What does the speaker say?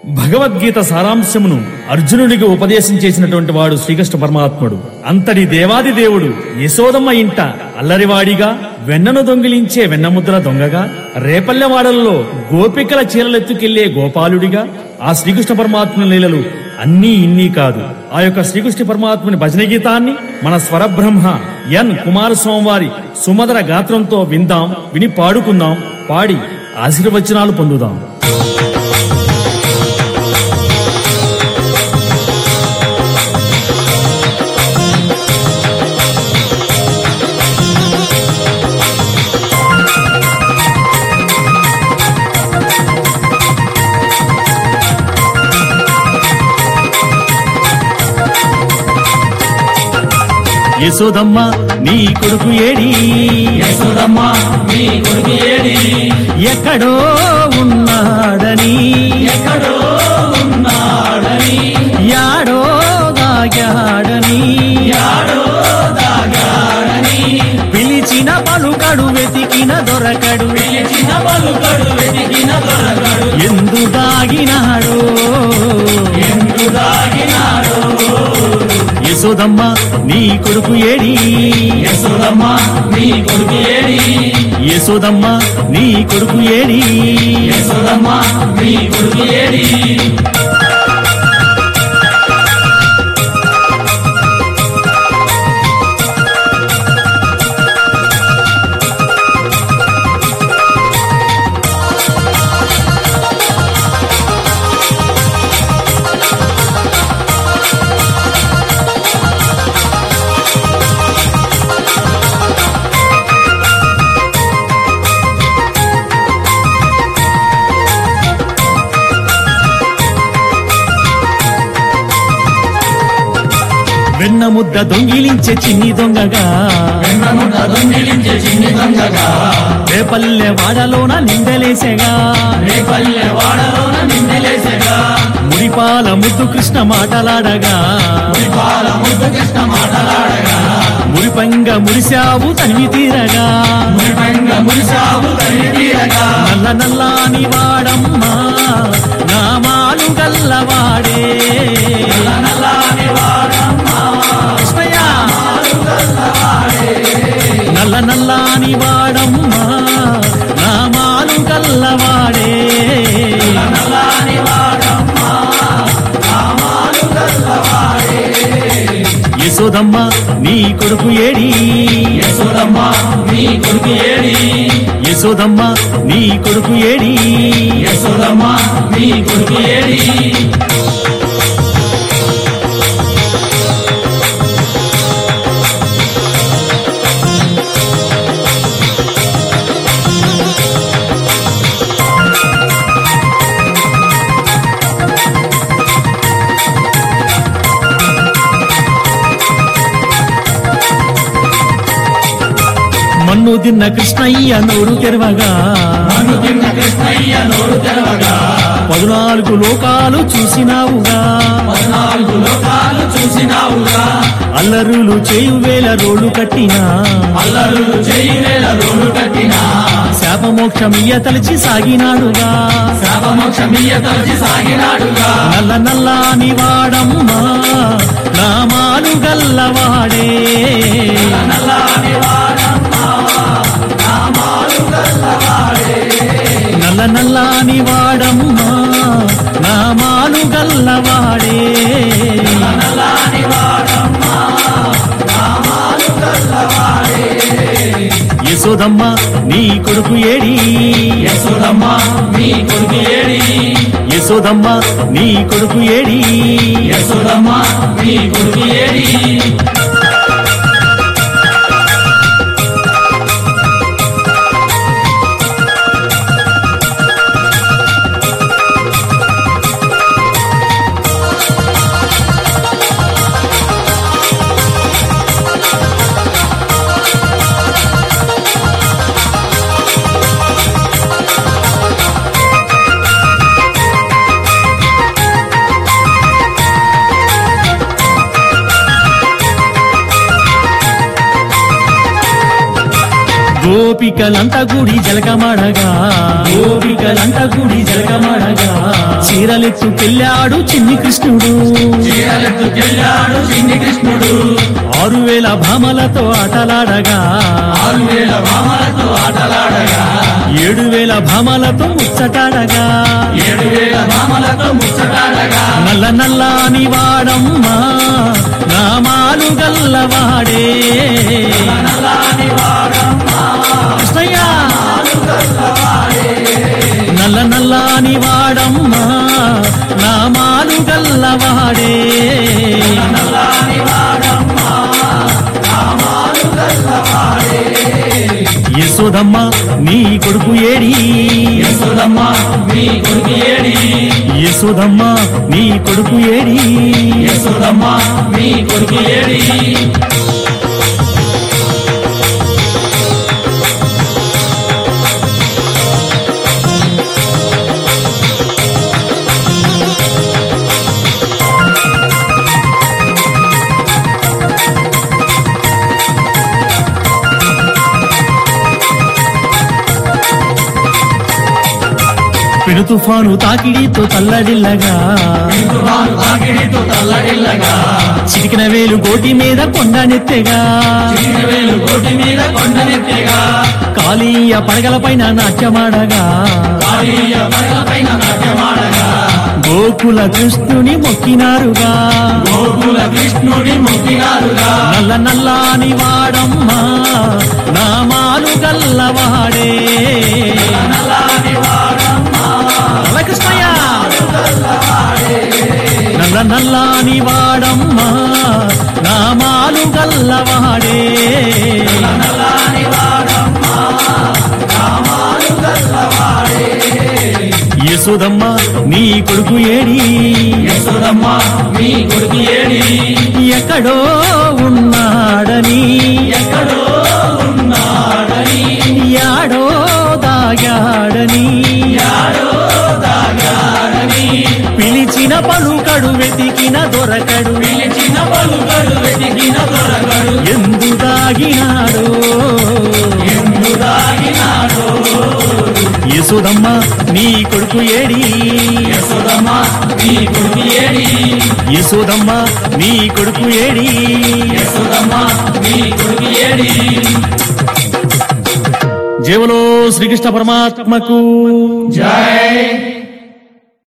భగవద్గీత సారాంశమును అర్జునుడికి ఉపదేశం చేసినటువంటి వాడు శ్రీకృష్ణ పరమాత్ముడు అంతటి దేవాది దేవుడు యశోదమ్మ ఇంట అల్లరివాడిగా వెన్నను దొంగిలించే వెన్నముద్ర దొంగగా రేపల్లెవాడలలో గోపికల చీరలెత్తుకెళ్లే గోపాలుడిగా ఆ శ్రీకృష్ణ పరమాత్మ లీలలు అన్నీ ఇన్ని కాదు ఆ యొక్క శ్రీకృష్ణ పరమాత్ముని భజన గీతాన్ని మన స్వరబ్రహ్మ ఎన్ కుమారస్వామి వారి సుమధుర గాత్రంతో విందాం విని పాడుకుందాం పాడి ఆశీర్వచనాలు పొందుదాం యశోదమ్మ నీ కొడుకు ఏడి యశోదమ్మ మీ కొడుకు ఏడి ఎక్కడో ఉన్నాడని ఎక్కడో ఉన్నాడని యాడో దాగాడని యాడో దాగాడని పిలిచిన పలుకడు వెతికిన దొరకడు పిలిచిన పలుకడు వెతికిన దొరకడు ఎందు దాగినాడో ఎందు దాగినాడో యశోదమ్మ నీ కొడుకు ఏడి యశోదమ్మ మీ కొడుకు ఏడి యశోదమ్మ నీ కొడుకు ఏడి యశోదమ్మ మీ కొడుకు ఏడి వెన్న ముద్ద దొంగిలించే చిన్ని దొంగగా వెన్నముట దొంగిలించే చిన్ని దొంగగా రేపల్లె వాడలోన నిందలేసేగా రేపల్లె వాడలోన నిందలేసగా మురిపాల ముద్దు కృష్ణ మాటలాడగా పాల ముద్దు కృష్ణ మాటలాడగా మురిపంగ మురిశావు తనివి తీరగా మురిపంగ మురిసావు తల్లి తీరగా నల్ల నల్లాని వాడమ్మా నామాలు గల్లవాడే నల్లని వాడమ్మా కృష్ణయ్య. నల్ల నల్లాని వాడమ్మా నామాలు గల్లవాడే నల్లని వాడమ్మా రామాలు గల్లవాడే యశోదమ్మ నీ కొడుకు ఏడి యశోదమ్మ మీ కొడుకు ఏడి యశోదమ్మ నీ కొడుకు ఏడి యశోదమ్మ మీ కొడుకు ఏడి మన్ను తిన్న కృష్ణయ్య నోరు తెరవగా మను తిన్న కృష్ణయ్య నోరు తెరవగా పదునాలుగు లోకాలు చూసినావుగా పద్నాలుగు లోకాలు చూసినావుగా అల్లరులు చేయు వేల రోడ్లు కట్టినా అల్లరు చేయి వేల రోడ్డు కట్టినా శాపమోక్షమియ్య తలచి సాగినాడుగా శాపమోక్షమియ తలచి సాగినాడుగా నల్ల నల్లాని వాడమ్మా నామాలు గల్లవాడే నల్లని వాడమ్మా రామాలు గల్లవాడే నల్ల నల్లాని వాడమ్మా నామాలు గల్లవాడే నల్లని వాడమ్మా రామాలు గల్లవాడే యశోదమ్మ నీ కొడుకు ఏడి యశోదమ్మ మీ కొడుకు ఏడి యశోదమ్మ నీ కొడుకు ఏడి యశోదమ్మ మీ కొడుకు ఏడి యశోదమ్మ గోపికలంతా గుడి జలకమాడగా గోపికలంతా గుడి జలకమాడగా చీరలెత్తు పెళ్ళాడు చిన్ని కృష్ణుడు చీరలెత్తుకెళ్ళాడు చిన్ని కృష్ణుడు ఆరు వేల భామలతో ఆటలాడగా ఆరు వేల భామలతో ఆటలాడగా ఏడు వేల భామలతో ముచ్చటాడగా ఏడు వేల భామలతో ముచ్చటాడగా నల్ల నల్లాని వాడమ్మా నామాలు గల్లవాడే నల్లాని వాడమ్మా కృష్ణయ్య నల్ల నల్లాని వాడమ్మా నామాలు గల్లవాడే నల్లాని వాడమ్మా నామాలు గల్లవాడే యశోదమ్మ నీ కొడుకు ఏడి యశోదమ్మ మీ కొడుకు ఏడి యశోదమ్మ నీ కొడుకు ఏడి యశోదమ్మ మీ కొడుకు ఏడి పెను తుఫాను తాకిడితో తల్లడిల్లగా తుఫాను తాకిడితో తల్లడిల్లగా చిటికిన వేలు గోటి మీద కొండనెత్తెగా వేలు కోటి మీద కొండనెత్తెగా కాళీయ పడగల పైన నాట్యమాడగా కాళీయ పైన నాట్యమాడగా గోకుల కృష్ణుని మొక్కినారుగా గోకుల కృష్ణుడి మొక్కినారుగా నల్ల నల్లాని వాడమ్మా నామాలు గల్లవాడే నల్లాని వాడమ్మా నల్ల కృష్ణయ్య నల్ల నల్లాని వాడమ్మా నామాలు గల్లవాడే నల్లాని వాడమ్మా రామాలు గల్లవాడే యశోదమ్మ నీ కొడుకు ఏడి యశోదమ్మ మీ కొడుకు ఏడి ఎక్కడో ఉన్నాడని ఎక్కడో ఉన్నాడని యాడో దాగాడని యాడో దాగాడని పిలిచిన పలుకడు వెతికిన దొరకడు పిలిచిన పలుకడు వెతికిన దొరకడు ఎందు దాగినాడో ఎందు దాగినాడో యశోదమ్మ నీ కొడుకు ఏడి యశోదమ్మ మీ కొడుకు ఏడి యశోదమ్మ నీ కొడుకు ఏడి యశోదమ్మ మీ కొడుకు ఏడి జేవలో శ్రీకృష్ణ పరమాత్మకు జై